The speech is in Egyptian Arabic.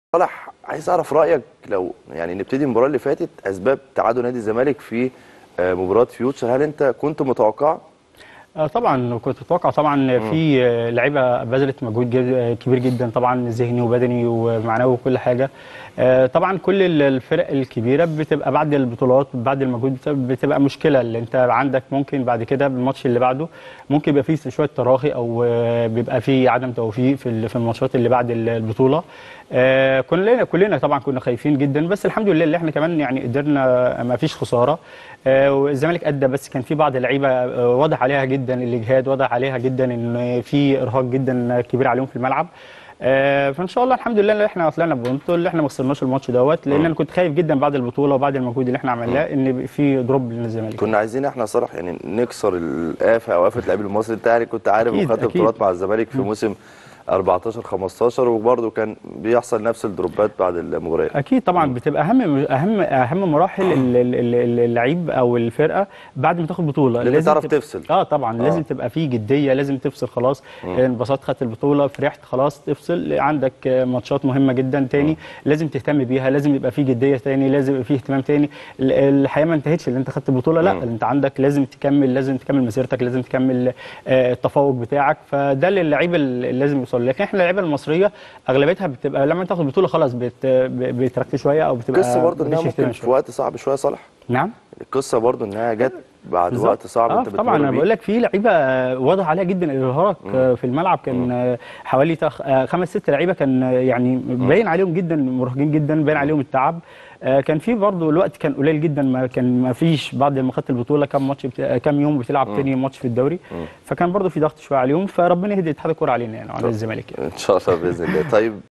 صالح عايز اعرف رايك لو يعني نبتدي المباراه اللي فاتت اسباب تعادل نادي الزمالك في آه، مباراه فيوتشر هل انت كنت متوقع آه، طبعا كنت اتوقع طبعا في آه، لعيبه بذلت مجهود جد- آه، كبير جدا طبعا ذهني وبدني ومعنوي وكل حاجه آه، طبعا كل ال- الفرق الكبيره بتبقى بعد البطولات بعد المجهود بت- بتبقى مشكله اللي انت عندك ممكن بعد كده بالماتش اللي بعده ممكن يبقى فيه شويه تراخي او آه، بيبقى فيه عدم توفيق في ال- في الماتشات اللي بعد ال- البطوله آه، كلنا كلنا طبعا كنا خايفين جدا بس الحمد لله اللي احنا كمان يعني قدرنا ما فيش خساره آه، والزمالك ادى بس كان في بعض اللعيبه آه، واضح عليها جدا الاجهاد واضح عليها جدا ان في ارهاق جدا كبير عليهم في الملعب آه، فان شاء الله الحمد لله اللي احنا طلعنا بونت اللي احنا ما خسرناش الماتش دوت لان انا كنت خايف جدا بعد البطوله وبعد المجهود اللي احنا عملناه ان يبقى في دروب للزمالك كنا عايزين احنا صراحه يعني نكسر الافه او افه لاعبي المصري انت يعني كنت عارف أكيد، وخدت أكيد. بطولات مع الزمالك في موسم 14 15 وبرده كان بيحصل نفس الدروبات بعد المباريات اكيد طبعا بتبقى اهم اهم اهم مراحل ال- ال- ال- اللعيب او الفرقه بعد ما تاخد بطوله لازم تعرف تبقى- تفصل. اه طبعا آه. لازم تبقى في جديه لازم تفصل خلاص انبسطت خدت البطوله فرحت خلاص تفصل عندك آه، ماتشات مهمه جدا تاني لازم تهتم بيها لازم يبقى في جديه تاني لازم يبقى في اهتمام تاني ال- الحياه ما انتهتش اللي انت خدت البطوله لا انت عندك لازم تكمل لازم تكمل مسيرتك لازم تكمل آه، التفوق بتاعك فده اللي اللعيبه اللي لازم يوصل له. لكن احنا اللعيبه المصريه اغلبيتها بتبقى لما تاخد البطوله خلاص بت ب- بتركز شويه او بتبقى القصه برضه انها مفيش ممكن اهتمام في شوية. وقت صعب شويه يا صالح نعم القصه برضه انها جت بعد بالظبط. وقت صعب آه انت طبعا انا بتمر بقول بيه لك في لعيبه واضح عليها جدا الارهاق آه، في الملعب كان آه، حوالي تخ... آه، خمس ست لعيبه كان آه، يعني باين عليهم جدا مرهقين جدا باين عليهم التعب آه، كان في برضه الوقت كان قليل جدا ما كان ما فيش بعد ما خدت البطوله كام ماتش بت... آه، كام يوم بتلعب تاني ماتش في الدوري فكان برضه في ضغط شويه عليهم فربنا يهدي اتحاد الكوره علينا يعني وعلى الزمالك يعني. ان شاء الله باذن الله طيب